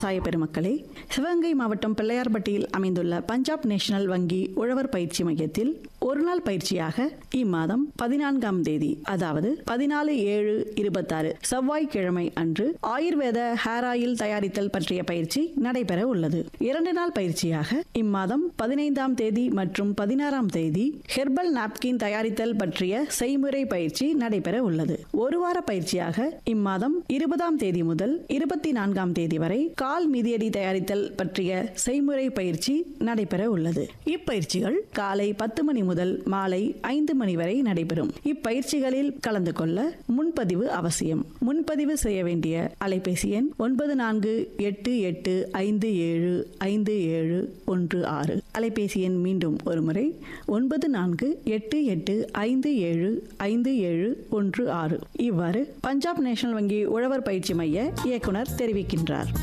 சாய பெருமக்களே சிவகங்கை மாவட்டம் பிள்ளையார்பட்டியில் அமைந்துள்ள பஞ்சாப் நேஷனல் வங்கி உழவர் பயிற்சி மையத்தில் ஒருநாள் பயிற்சியாக இம்மாதம் பதினான்காம் தேதி அதாவது பதினாலு ஏழு இருபத்தாறு செவ்வாய்க்கிழமை அன்று ஆயுர்வேத ஹேர் ஆயில் தயாரித்தல் பற்றிய பயிற்சி நடைபெற உள்ளது இரண்டு நாள் பயிற்சியாக இம்மாதம் பதினைந்தாம் தேதி மற்றும் பதினாறாம் தேதி ஹெர்பல் நாப்கின் தயாரித்தல் பற்றிய செய்முறை பயிற்சி நடைபெற உள்ளது ஒரு வார பயிற்சியாக இம்மாதம் இருபதாம் தேதி முதல் இருபத்தி நான்காம் தேதி வரை கால் மிதியடி தயாரித்தல் பற்றிய செய்முறை பயிற்சி நடைபெற உள்ளது இப்பயிற்சிகள் காலை பத்து மணி முதல் மாலை ஐந்து மணி வரை நடைபெறும் இப்பயிற்சிகளில் கலந்து கொள்ள முன்பதிவு அவசியம் முன்பதிவு செய்ய வேண்டிய அலைபேசி எண் ஒன்பது நான்கு எட்டு எட்டு ஐந்து ஏழு ஐந்து ஏழு ஒன்று ஆறு அலைபேசி எண் மீண்டும் ஒருமுறை ஒன்பது நான்கு எட்டு எட்டு ஐந்து ஏழு ஐந்து ஏழு ஒன்று ஆறு இவ்வாறு பஞ்சாப் நேஷனல் வங்கி உழவர் பயிற்சி மைய இயக்குனர் தெரிவிக்கின்றார்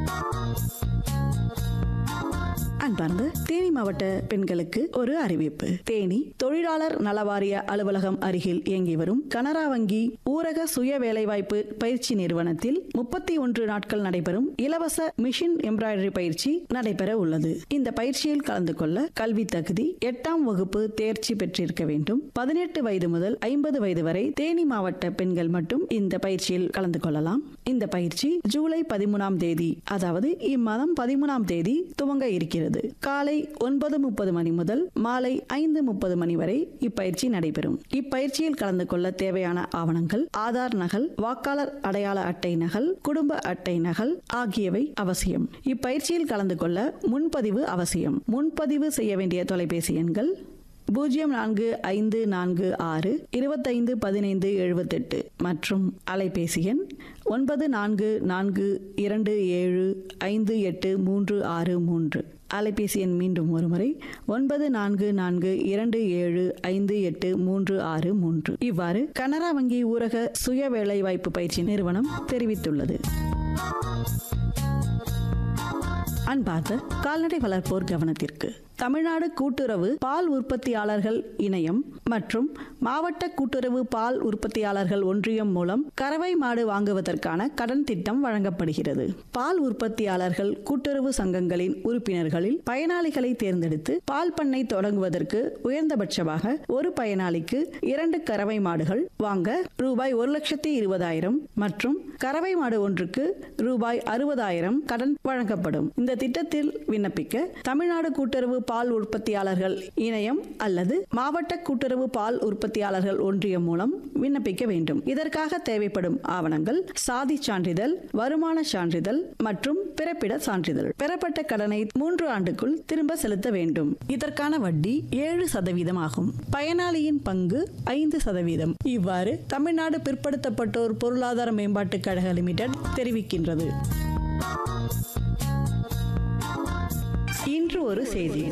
அன்பார்ந்த தேனி மாவட்ட பெண்களுக்கு ஒரு அறிவிப்பு தேனி தொழிலாளர் நலவாரிய அலுவலகம் அருகில் இயங்கி வரும் கனரா வங்கி ஊரக சுய வேலைவாய்ப்பு பயிற்சி நிறுவனத்தில் முப்பத்தி ஒன்று நாட்கள் நடைபெறும் இலவச மிஷின் எம்ப்ராய்டரி பயிற்சி நடைபெற உள்ளது இந்த பயிற்சியில் கலந்து கொள்ள கல்வி தகுதி எட்டாம் வகுப்பு தேர்ச்சி பெற்றிருக்க வேண்டும் பதினெட்டு வயது முதல் ஐம்பது வயது வரை தேனி மாவட்ட பெண்கள் மட்டும் இந்த பயிற்சியில் கலந்து கொள்ளலாம் இந்த பயிற்சி ஜூலை பதிமூணாம் தேதி அதாவது இம்மாதம் பதிமூணாம் தேதி துவங்க இருக்கிறது காலை ஒன்பது முப்பது மணி முதல் மாலை ஐந்து முப்பது மணி வரை இப்பயிற்சி நடைபெறும் இப்பயிற்சியில் கலந்து கொள்ள தேவையான ஆவணங்கள் ஆதார் நகல் வாக்காளர் அடையாள அட்டை நகல் குடும்ப அட்டை நகல் ஆகியவை அவசியம் இப்பயிற்சியில் கலந்து கொள்ள முன்பதிவு அவசியம் முன்பதிவு செய்ய வேண்டிய தொலைபேசி எண்கள் பூஜ்ஜியம் நான்கு ஐந்து நான்கு ஆறு இருபத்தைந்து பதினைந்து எழுபத்தெட்டு மற்றும் அலைபேசி எண் ஒன்பது நான்கு நான்கு இரண்டு ஏழு ஐந்து எட்டு மூன்று ஆறு மூன்று அலைபேசி எண் மீண்டும் ஒருமுறை ஒன்பது நான்கு நான்கு இரண்டு ஏழு ஐந்து எட்டு மூன்று ஆறு மூன்று இவ்வாறு கனரா வங்கி ஊரக சுய வேலைவாய்ப்பு பயிற்சி நிறுவனம் தெரிவித்துள்ளது அன்பார்ந்த கால்நடை வளர்ப்போர் கவனத்திற்கு தமிழ்நாடு கூட்டுறவு பால் உற்பத்தியாளர்கள் இணையம் மற்றும் மாவட்ட கூட்டுறவு பால் உற்பத்தியாளர்கள் ஒன்றியம் மூலம் கறவை மாடு வாங்குவதற்கான கடன் திட்டம் வழங்கப்படுகிறது பால் உற்பத்தியாளர்கள் கூட்டுறவு சங்கங்களின் உறுப்பினர்களில் பயனாளிகளை தேர்ந்தெடுத்து பால் பண்ணை தொடங்குவதற்கு உயர்ந்தபட்சமாக ஒரு பயனாளிக்கு இரண்டு கறவை மாடுகள் வாங்க ரூபாய் ஒரு லட்சத்தி இருபதாயிரம் மற்றும் கறவை மாடு ஒன்றுக்கு ரூபாய் அறுபதாயிரம் கடன் வழங்கப்படும் இந்த திட்டத்தில் விண்ணப்பிக்க தமிழ்நாடு கூட்டுறவு பால் உற்பத்தியாளர்கள் இணையம் அல்லது மாவட்ட கூட்டுறவு பால் உற்பத்தியாளர்கள் ஒன்றியம் மூலம் விண்ணப்பிக்க வேண்டும் இதற்காக தேவைப்படும் ஆவணங்கள் சாதி சான்றிதழ் வருமான சான்றிதழ் மற்றும் பிறப்பிட சான்றிதழ் பெறப்பட்ட கடனை மூன்று ஆண்டுக்குள் திரும்ப செலுத்த வேண்டும் இதற்கான வட்டி ஏழு சதவீதம் ஆகும் பயனாளியின் பங்கு ஐந்து சதவீதம் இவ்வாறு தமிழ்நாடு பிற்படுத்தப்பட்டோர் பொருளாதார மேம்பாட்டுக் கழக லிமிடெட் தெரிவிக்கின்றது இன்று ஒரு செய்தி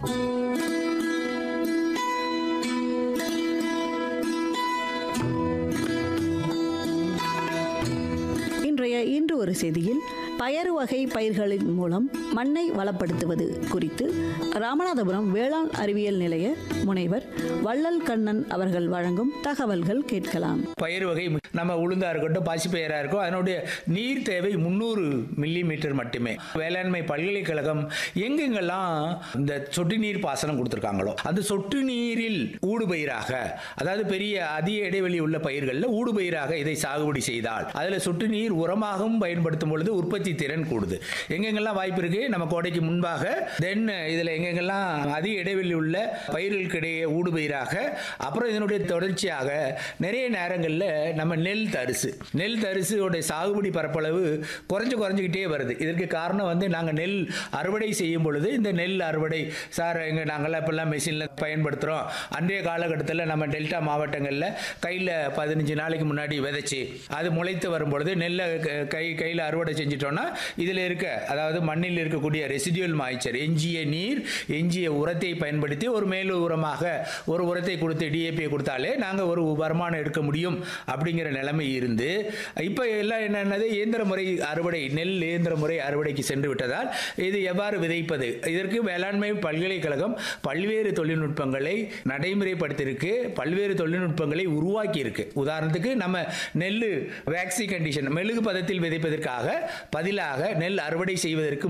இன்றைய இன்று ஒரு செய்தியில் பயறு வகை பயிர்களின் மூலம் மண்ணை வளப்படுத்துவது குறித்து ராமநாதபுரம் வேளாண் அறிவியல் நிலைய முனைவர் வள்ளல் கண்ணன் அவர்கள் வழங்கும் தகவல்கள் கேட்கலாம் பயிர் வகை நம்ம உளுந்தா இருக்கட்டும் பாசிப்பயிரா இருக்கும் அதனுடைய நீர் தேவை முந்நூறு மில்லி மீட்டர் மட்டுமே வேளாண்மை பல்கலைக்கழகம் எங்கெங்கெல்லாம் இந்த சொட்டு நீர் பாசனம் கொடுத்துருக்காங்களோ அந்த சொட்டு நீரில் ஊடுபயிராக அதாவது பெரிய அதிக இடைவெளி உள்ள பயிர்களில் ஊடுபயிராக இதை சாகுபடி செய்தால் அதில் சொட்டு நீர் உரமாகவும் பயன்படுத்தும் பொழுது உற்பத்தி திறன் கூடுது எங்கெங்கெல்லாம் வாய்ப்பு இருக்கு நம்ம கோடைக்கு முன்பாக தென் இதில் எங்கெங்கெல்லாம் அதிக இடைவெளி உள்ள பயிர்களுக்கு இடையே ஊடுபயிராக அப்புறம் இதனுடைய தொடர்ச்சியாக நிறைய நேரங்களில் நம்ம நெல் தரிசு நெல் தரிசுடைய சாகுபடி பரப்பளவு குறைஞ்சு குறைஞ்சிக்கிட்டே வருது இதற்கு காரணம் வந்து நாங்கள் நெல் அறுவடை செய்யும் பொழுது இந்த நெல் அறுவடை சார் எங்கள் நாங்கள்லாம் இப்போல்லாம் மெஷினில் பயன்படுத்துகிறோம் அன்றைய காலகட்டத்தில் நம்ம டெல்டா மாவட்டங்களில் கையில் பதினஞ்சு நாளைக்கு முன்னாடி விதைச்சி அது முளைத்து வரும் பொழுது நெல்லை க- கை கையில் அறுவடை செஞ்சிட்டோம்னா இதில் இருக்க அதாவது மண்ணில் இருக்கக்கூடிய ரெசிடியூல் மாய்ச்சர் எஞ்சிய நீர் எஞ்சிய உரத்தை பயன்படுத்தி ஒரு மேல் உரமாக ஒரு உரத்தை கொடுத்து டிஏபியை கொடுத்தாலே நாங்கள் ஒரு வருமானம் எடுக்க முடியும் அப்படிங்கிற நிலைமை இருந்து இப்போ எல்லாம் என்னென்னது இயந்திர முறை அறுவடை நெல் இயந்திர முறை அறுவடைக்கு சென்று விட்டதால் இது எவ்வாறு விதைப்பது இதற்கு வேளாண்மை பல்கலைக்கழகம் பல்வேறு தொழில்நுட்பங்களை நடைமுறைப்படுத்தியிருக்கு பல்வேறு தொழில்நுட்பங்களை உருவாக்கி இருக்கு உதாரணத்துக்கு நம்ம நெல் வேக்சி கண்டிஷன் மெழுகு பதத்தில் விதைப்பதற்காக பதினாறு பதிலாக நெல் அறுவடை செய்வதற்கு